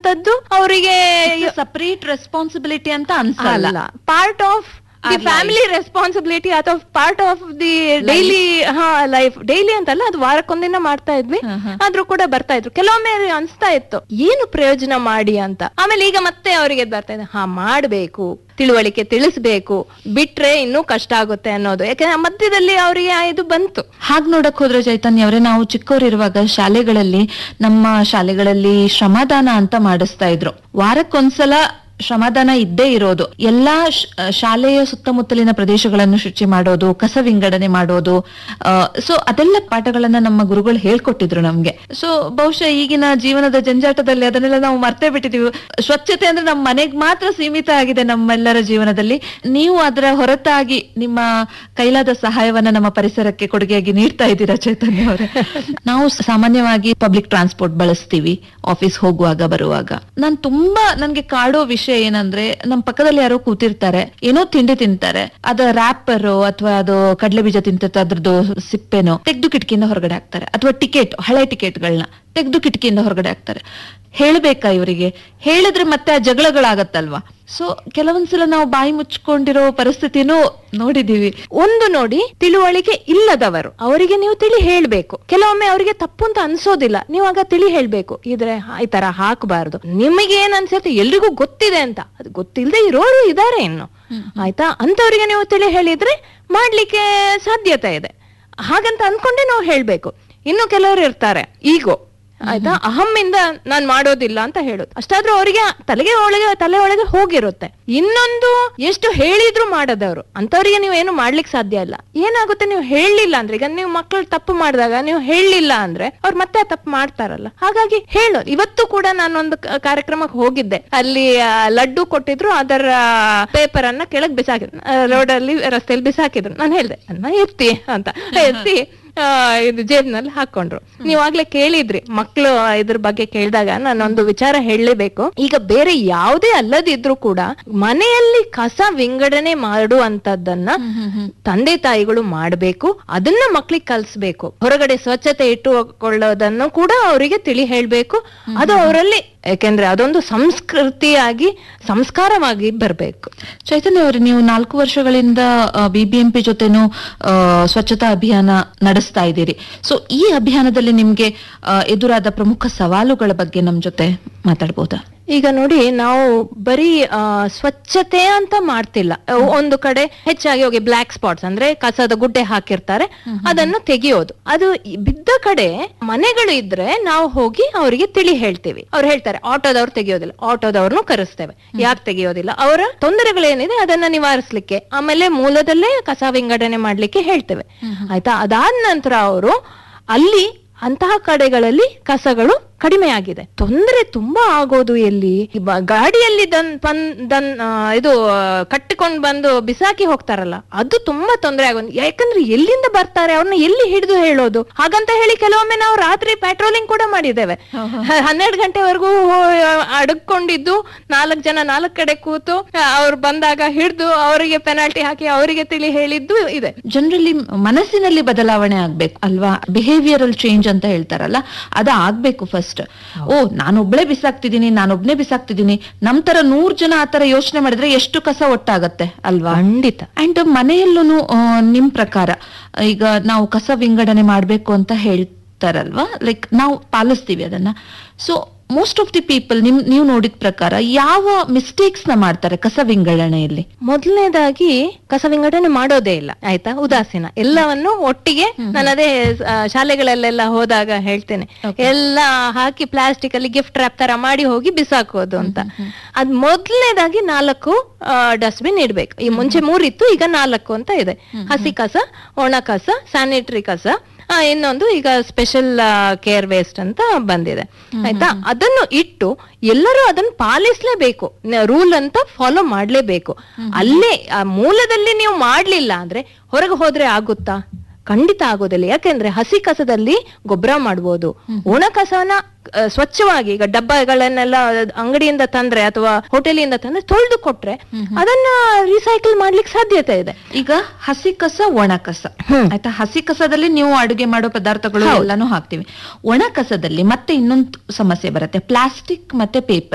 ಅನ್ನುವಂಥದ್ದು ಅವರಿಗೆ separate responsibility ಅಂತ ಅನ್ಸಲ್ಲ ಅಲ್ಲ part of the Our family responsibility ಅಥವಾ ಪಾರ್ಟ್ ಆಫ್ ದಿ ಡೈಲಿ ಹಾ ಲೈಫ್ ಡೈಲಿ ಅಂತಲ್ಲ ಅದು ವಾರಕ್ಕೊಂದಿನ ಮಾಡ್ತಾ ಇದ್ವಿ ಹ, ಹ. ಆದ್ರೂ ಕೂಡ ಬರ್ತಾ ಇದ್ರು ಕೆಲವೊಮ್ಮೆ ಅವ್ರಿಗೆ ಅನ್ಸ್ತಾ ಇತ್ತು ಏನು ಪ್ರಯೋಜನ ಮಾಡಿ ಅಂತ ಆಮೇಲೆ ಈಗ ಮತ್ತೆ ಅವರಿಗೆ ಬರ್ತಾ ಇದೆ ಹಾ ಮಾಡ್ಬೇಕು ತಿಳುವಳಿಕೆ ತಿಳಿಸ್ಬೇಕು ಬಿಟ್ರೆ ಇನ್ನೂ ಕಷ್ಟ ಆಗುತ್ತೆ ಅನ್ನೋದು ಯಾಕಂದ್ರೆ ಮಧ್ಯದಲ್ಲಿ ಅವರಿಗೆ ಇದು ಬಂತು ಹಾಗ್ ನೋಡಕ್ ಹೋದ್ರೆ ಚೈತನ್ಯ ಅವರೇ ನಾವು ಚಿಕ್ಕವರಿರುವಾಗ ಶಾಲೆಗಳಲ್ಲಿ ನಮ್ಮ ಶಾಲೆಗಳಲ್ಲಿ ಶ್ರಮದಾನ ಅಂತ ಮಾಡಿಸ್ತಾ ಇದ್ರು ವಾರಕ್ಕೊಂದ್ಸಲ ಶ್ರಮದಾನ ಇದ್ದೇ ಇರೋದು ಎಲ್ಲಾ ಶ- ಶಾಲೆಯ ಸುತ್ತಮುತ್ತಲಿನ ಪ್ರದೇಶಗಳನ್ನು ಶುಚಿ ಮಾಡೋದು ಕಸ ವಿಂಗಡಣೆ ಮಾಡೋದು ಸೊ ಅದೆಲ್ಲ ಪಾಠಗಳನ್ನ ನಮ್ಮ ಗುರುಗಳು ಹೇಳ್ಕೊಟ್ಟಿದ್ರು ನಮ್ಗೆ ಸೊ ಬಹುಶಃ ಈಗಿನ ಜೀವನದ ಜಂಜಾಟದಲ್ಲಿ ಅದನ್ನೆಲ್ಲ ನಾವು ಮರ್ತೇ ಬಿಟ್ಟಿದೀವಿ ಸ್ವಚ್ಛತೆ ಅಂದ್ರೆ ನಮ್ಮ ಮನೆಗ್ ಮಾತ್ರ ಸೀಮಿತ ಆಗಿದೆ ನಮ್ಮೆಲ್ಲರ ಜೀವನದಲ್ಲಿ ನೀವು ಅದರ ಹೊರತಾಗಿ ನಿಮ್ಮ ಕೈಲಾದ ಸಹಾಯವನ್ನ ನಮ್ಮ ಪರಿಸರಕ್ಕೆ ಕೊಡುಗೆಯಾಗಿ ನೀಡ್ತಾ ಇದ್ದೀರಾ ಚೈತನ್ಯ ಅವರೇ ನಾವು ಸಾಮಾನ್ಯವಾಗಿ ಪಬ್ಲಿಕ್ ಟ್ರಾನ್ಸ್ಪೋರ್ಟ್ ಬಳಸ್ತೀವಿ ಆಫೀಸ್ ಹೋಗುವಾಗ ಬರುವಾಗ ನಾನ್ ತುಂಬಾ ನನ್ಗೆ ಕಾಡೋ ವಿಷಯ ಏನಂದ್ರೆ ನಮ್ ಪಕ್ಕದಲ್ಲಿ ಯಾರೋ ಕೂತಿರ್ತಾರೆ ಏನೋ ತಿಂಡಿ ತಿಂತಾರೆ ಅದ ರ್ಯಾಪರ್ ಅಥವಾ ಅದು ಕಡಲೆ ಬೀಜ ತಿಂತಿರ್ತಾರೆ ಅದ್ರದ್ದು ಸಿಪ್ಪೆನೋ ತೆಗ್ದು ಕಿಟಕಿಯಿಂದ ಹೊರಗಡೆ ಹಾಕ್ತಾರೆ ಅಥವಾ ಟಿಕೆಟ್ ಹಳೆ ಟಿಕೆಟ್ಗಳನ್ನ ತೆಗ್ದು ಕಿಟಕಿಯಿಂದ ಹೊರಗಡೆ ಹಾಕ್ತಾರೆ ಹೇಳ್ಬೇಕಾ ಇವರಿಗೆ ಹೇಳಿದ್ರೆ ಮತ್ತೆ ಆ ಜಗಳಗಳಾಗತ್ತಲ್ವಾ ಸೊ ಕೆಲವೊಂದ್ಸಲ ನಾವು ಬಾಯಿ ಮುಚ್ಕೊಂಡಿರೋ ಪರಿಸ್ಥಿತಿನೂ ನೋಡಿದೀವಿ ಒಂದು ನೋಡಿ ತಿಳುವಳಿಕೆ ಇಲ್ಲದವರು ಅವರಿಗೆ ನೀವು ತಿಳಿ ಹೇಳ್ಬೇಕು ಕೆಲವೊಮ್ಮೆ ಅವರಿಗೆ ತಪ್ಪು ಅಂತ ಅನ್ಸೋದಿಲ್ಲ ನೀವು ಆಗ ತಿಳಿ ಹೇಳ್ಬೇಕು ಇದ್ರೆ ಹ- ಈ ತರ ಹಾಕಬಾರ್ದು ನಿಮಗೆ ಏನ್ ಅನ್ಸುತ್ತೆ ಎಲ್ರಿಗೂ ಗೊತ್ತಿದೆ ಅಂತ ಅದು ಗೊತ್ತಿಲ್ಲದೆ ಇರೋರು ಇದಾರೆ ಇನ್ನು ಆಯ್ತಾ ಅಂತವರಿಗೆ ನೀವು ತಿಳಿ ಹೇಳಿದ್ರೆ ಮಾಡ್ಲಿಕ್ಕೆ ಸಾಧ್ಯತೆ ಇದೆ ಹಾಗಂತ ಅನ್ಕೊಂಡೆ ನಾವು ಹೇಳ್ಬೇಕು ಇನ್ನು ಕೆಲವರು ಇರ್ತಾರೆ ಈಗೋ ಆಯ್ತಾ ಅಹಮ್ಮಿಂದ ನಾನ್ ಮಾಡೋದಿಲ್ಲ ಅಂತ ಹೇಳೋದು ಅಷ್ಟಾದ್ರೂ ಅವರಿಗೆ ತಲೆಗೆ ಒಳಗೆ ತಲೆ ಒಳಗೆ ಹೋಗಿರುತ್ತೆ ಇನ್ನೊಂದು ಎಷ್ಟು ಹೇಳಿದ್ರು ಮಾಡದವರು ಅಂತವರಿಗೆ ನೀವು ಏನು ಮಾಡ್ಲಿಕ್ಕೆ ಸಾಧ್ಯ ಇಲ್ಲ ಏನಾಗುತ್ತೆ ನೀವು ಹೇಳಲಿಲ್ಲ ಅಂದ್ರೆ ಈಗ ನೀವು ಮಕ್ಕಳು ತಪ್ಪು ಮಾಡಿದಾಗ ನೀವು ಹೇಳಲಿಲ್ಲ ಅಂದ್ರೆ ಅವ್ರು ಮತ್ತೆ ಆ ತಪ್ಪು ಮಾಡ್ತಾರಲ್ಲ ಹಾಗಾಗಿ ಹೇಳೋ ಇವತ್ತು ಕೂಡ ನಾನೊಂದು ಕ- ಕಾರ್ಯಕ್ರಮಕ್ಕೆ ಹೋಗಿದ್ದೆ ಅಲ್ಲಿ ಆ, ಲಡ್ಡು ಕೊಟ್ಟಿದ್ರು ಅದರ ಪೇಪರ್ ಅನ್ನ ಕೆಳಗ್ ಬಿಸಾಕಿದ್ರು ರೋಡ್ ಅಲ್ಲಿ ರಸ್ತೆಯಲ್ಲಿ ಬಿಸಾಕಿದ್ರು ನಾನು ಹೇಳ್ದೆ ಅನ್ನ ಎತ್ತಿ ಅಂತ ಎತ್ತಿ ಆ, ಇದು ಜೇಬ್ನಲ್ಲಿ ಹಾಕೊಂಡ್ರು ನೀವಾಗ್ಲೇ ಕೇಳಿದ್ರಿ ಮಕ್ಕಳು ಇದ್ರ ಬಗ್ಗೆ ಕೇಳಿದಾಗ ನಾನೊಂದು ವಿಚಾರ ಹೇಳಲೇಬೇಕು ಈಗ ಬೇರೆ ಯಾವುದೇ ಅಲ್ಲದಿದ್ರು ಕೂಡ ಮನೆಯಲ್ಲಿ ಕಸ ವಿಂಗಡಣೆ ಮಾಡುವಂತದ್ದನ್ನ ತಂದೆ ತಾಯಿಗಳು ಮಾಡಬೇಕು ಅದನ್ನ ಮಕ್ಳಿಗೆ ಕಲಿಸ್ಬೇಕು ಹೊರಗಡೆ ಸ್ವಚ್ಛತೆ ಇಟ್ಟುಕೊಳ್ಳೋದನ್ನು ಕೂಡ ಅವರಿಗೆ ತಿಳಿ ಹೇಳ್ಬೇಕು ಅದು ಅವರಲ್ಲಿ ಯಾಕೆಂದ್ರೆ ಅದೊಂದು ಸಂಸ್ಕೃತಿಯಾಗಿ ಸಂಸ್ಕಾರವಾಗಿ ಬರ್ಬೇಕು ಚೈತನ್ಯ ಅವರು ನೀವು ನಾಲ್ಕು ವರ್ಷಗಳಿಂದ ಬಿಬಿಎಂಪಿ ಜೊತೆನೂ ಆ, ಸ್ವಚ್ಛತಾ ಅಭಿಯಾನ ನಡೆಸ್ತಾ ಇದ್ದೀರಿ ಸೊ ಈ ಅಭಿಯಾನದಲ್ಲಿ ನಿಮ್ಗೆ ಆ, ಎದುರಾದ ಪ್ರಮುಖ ಸವಾಲುಗಳ ಬಗ್ಗೆ ನಮ್ ಜೊತೆ ಮಾತಾಡ್ಬೋದಾ ಈಗ ನೋಡಿ ನಾವು ಬರೀ ಆ, ಸ್ವಚ್ಛತೆ ಅಂತ ಮಾಡ್ತಿಲ್ಲ ಅಹ್, ಒಂದು ಕಡೆ ಹೆಚ್ಚಾಗಿ ಹೋಗಿ ಬ್ಲಾಕ್ ಸ್ಪಾಟ್ಸ್ ಅಂದ್ರೆ ಕಸದ ಗುಡ್ಡೆ ಹಾಕಿರ್ತಾರೆ ಅದನ್ನು ತೆಗೆಯೋದು ಅದು ಈ ಬಿದ್ದ ಕಡೆ ಮನೆಗಳು ಇದ್ರೆ ನಾವು ಹೋಗಿ ಅವರಿಗೆ ತಿಳಿ ಹೇಳ್ತೀವಿ ಅವ್ರು ಹೇಳ್ತಾರೆ ಆಟೋದವ್ರು ತೆಗೆಯೋದಿಲ್ಲ ಆಟೋದವ್ರನ್ನು ಕರೆಸ್ತೇವೆ ಯಾಕೆ ತೆಗೆಯೋದಿಲ್ಲ ಅವರ ತೊಂದರೆಗಳೇನಿದೆ ಅದನ್ನ ನಿವಾರಿಸ್ಲಿಕ್ಕೆ ಆಮೇಲೆ ಮೂಲದಲ್ಲೇ ಕಸ ವಿಂಗಡಣೆ ಮಾಡ್ಲಿಕ್ಕೆ ಹೇಳ್ತೇವೆ ಆಯ್ತಾ ಅದಾದ ನಂತರ ಅವರು ಅಲ್ಲಿ ಅಂತಹ ಕಡೆಗಳಲ್ಲಿ ಕಸಗಳು ಕಡಿಮೆ ಆಗಿದೆ ತೊಂದರೆ ತುಂಬಾ ಆಗೋದು ಎಲ್ಲಿ ಈ ಬ- ಗಾಡಿಯಲ್ಲಿ ದನ್ ಪನ್ ದನ್ ಆ, ಇದು ಕಟ್ಟಿಕೊಂಡು ಬಂದು ಬಿಸಾಕಿ ಹೋಗ್ತಾರಲ್ಲ ಅದು ತುಂಬಾ ತೊಂದರೆ ಆಗೋದು ಯಾಕಂದ್ರೆ ಎಲ್ಲಿಂದ ಬರ್ತಾರೆ ಅವ್ರನ್ನ ಎಲ್ಲಿ ಹಿಡಿದು ಹೇಳೋದು ಹಾಗಂತ ಹೇಳಿ ಕೆಲವೊಮ್ಮೆ ನಾವು ರಾತ್ರಿ ಪೆಟ್ರೋಲಿಂಗ್ ಕೂಡ ಮಾಡಿದ್ದೇವೆ ಹ- ಹನ್ನೆರಡು ಗಂಟೆವರೆಗೂ ಅಡಕೊಂಡಿದ್ದು ನಾಲ್ಕು ಜನ ನಾಲ್ಕು ಕಡೆ ಕೂತು ಅವ್ರು ಬಂದಾಗ ಹಿಡಿದು ಅವರಿಗೆ ಪೆನಾಲ್ಟಿ ಹಾಕಿ ಅವರಿಗೆ ತಿಳಿ ಹೇಳಿದ್ದು ಇದೆ ಜನರಲ್ಲಿ ಮನಸ್ಸಿನಲ್ಲಿ ಬದಲಾವಣೆ ಆಗ್ಬೇಕು ಅಲ್ವಾ ಬಿಹೇವಿಯರಲ್ ಚೇಂಜ್ ಅಂತ ಹೇಳ್ತಾರಲ್ಲ ಅದ ಆಗ್ಬೇಕು ಫಸ್ಟ್ ಓ ನಾನೊಬ್ಳೆ ಬಿಸಾಕ್ತಿದ್ದೀನಿ ನಾನೊಬ್ನೇ ಬಿಸಾಕ್ತಿದ್ದೀನಿ ನಮ್ ತರ ನೂರ್ ಜನ ಆತರ ಯೋಚನೆ ಮಾಡಿದ್ರೆ ಎಷ್ಟು ಕಸ ಒಟ್ಟಾಗತ್ತೆ ಅಲ್ವಾ ಖಂಡಿತ ಅಂಡ್ ಮನೆಯಲ್ಲೂ ನಿಮ್ ಪ್ರಕಾರ ಈಗ ನಾವು ಕಸ ವಿಂಗಡಣೆ ಮಾಡ್ಬೇಕು ಅಂತ ಹೇಳ್ತಾರಲ್ವಾ ಲೈಕ್ ನಾವು ಪಾಲಿಸ್ತೀವಿ ಅದನ್ನ so most of the people ನಿಮ್ ನೀವು ನೋಡಿದ ಪ್ರಕಾರ ಯಾವ ಮಿಸ್ಟೇಕ್ಸ್ ನ ಮಾಡ್ತಾರೆ ಕಸ ವಿಂಗಡಣೆಯಲ್ಲಿ ಮೊದಲನೇದಾಗಿ ಕಸ ವಿಂಗಡಣೆ ಮಾಡೋದೇ ಇಲ್ಲ ಆಯ್ತಾ ಉದಾಸೀನ ಎಲ್ಲವನ್ನು ಒಟ್ಟಿಗೆ ನಾನು ಅದೇ ಆ, ಶಾಲೆಗಳಲ್ಲೆಲ್ಲ ಹೋದಾಗ ಹೇಳ್ತೇನೆ ಎಲ್ಲ ಹಾಕಿ ಪ್ಲಾಸ್ಟಿಕ್ ಅಲ್ಲಿ ಗಿಫ್ಟ್ ರ್ಯಾಪ್ ತರ ಮಾಡಿ ಹೋಗಿ ಬಿಸಾಕೋದು ಅಂತ ಅದ್ ಮೊದಲನೇದಾಗಿ ನಾಲ್ಕು ಡಸ್ಟ್ಬಿನ್ ಇಡ್ಬೇಕು ಈ ಮುಂಚೆ ಮೂರಿತ್ತು ಈಗ ನಾಲ್ಕು ಅಂತ ಇದೆ ಹಸಿ ಕಸ ಒಣ ಕಸ ಸ್ಯಾನಿಟರಿ ಕಸ ಆ, ಇನ್ನೊಂದು ಈಗ ಸ್ಪೆಷಲ್ ಕೇರ್ ವೇಸ್ಟ್ ಅಂತ ಬಂದಿದೆ ಆಯ್ತಾ ಅದನ್ನು ಇಟ್ಟು ಎಲ್ಲರೂ ಅದನ್ನು ಪಾಲಿಸ್ಲೇಬೇಕು ರೂಲ್ ಅಂತ ಫಾಲೋ ಮಾಡ್ಲೇಬೇಕು ಅಲ್ಲೇ ಆ ಮೂಲದಲ್ಲಿ ನೀವು ಮಾಡ್ಲಿಲ್ಲ ಅಂದ್ರೆ ಹೊರಗೆ ಹೋದ್ರೆ ಆಗುತ್ತಾ ಖಂಡಿತ ಆಗೋದಿಲ್ಲ ಯಾಕೆಂದ್ರೆ ಹಸಿ ಕಸದಲ್ಲಿ ಗೊಬ್ಬರ ಮಾಡ್ಬೋದು ಒಣ ಕಸನ ಆ, ಸ್ವಚ್ಛವಾಗಿ ಈಗ ಡಬ್ಬಗಳನ್ನೆಲ್ಲ ಅಂಗಡಿಯಿಂದ ತಂದ್ರೆ ಅಥವಾ ಹೋಟೆಲಿಂದ ತಂದ್ರೆ ತೊಳೆದು ಕೊಟ್ರೆ ಅದನ್ನ ರೀಸೈಕಲ್ ಮಾಡ್ಲಿಕ್ಕೆ ಸಾಧ್ಯತೆ ಇದೆ ಈಗ ಹಸಿ ಕಸ ಒಣ ಕಸ ಆಯ್ತಾ ಹಸಿ ಕಸದಲ್ಲಿ ನೀವು ಅಡುಗೆ ಮಾಡೋ ಪದಾರ್ಥಗಳು ಎಲ್ಲಾನು ಹಾಕ್ತಿವಿ ಒಣ ಕಸದಲ್ಲಿ ಮತ್ತೆ ಇನ್ನೊಂದು ಸಮಸ್ಯೆ ಬರುತ್ತೆ ಪ್ಲಾಸ್ಟಿಕ್ ಮತ್ತೆ ಪೇಪರ್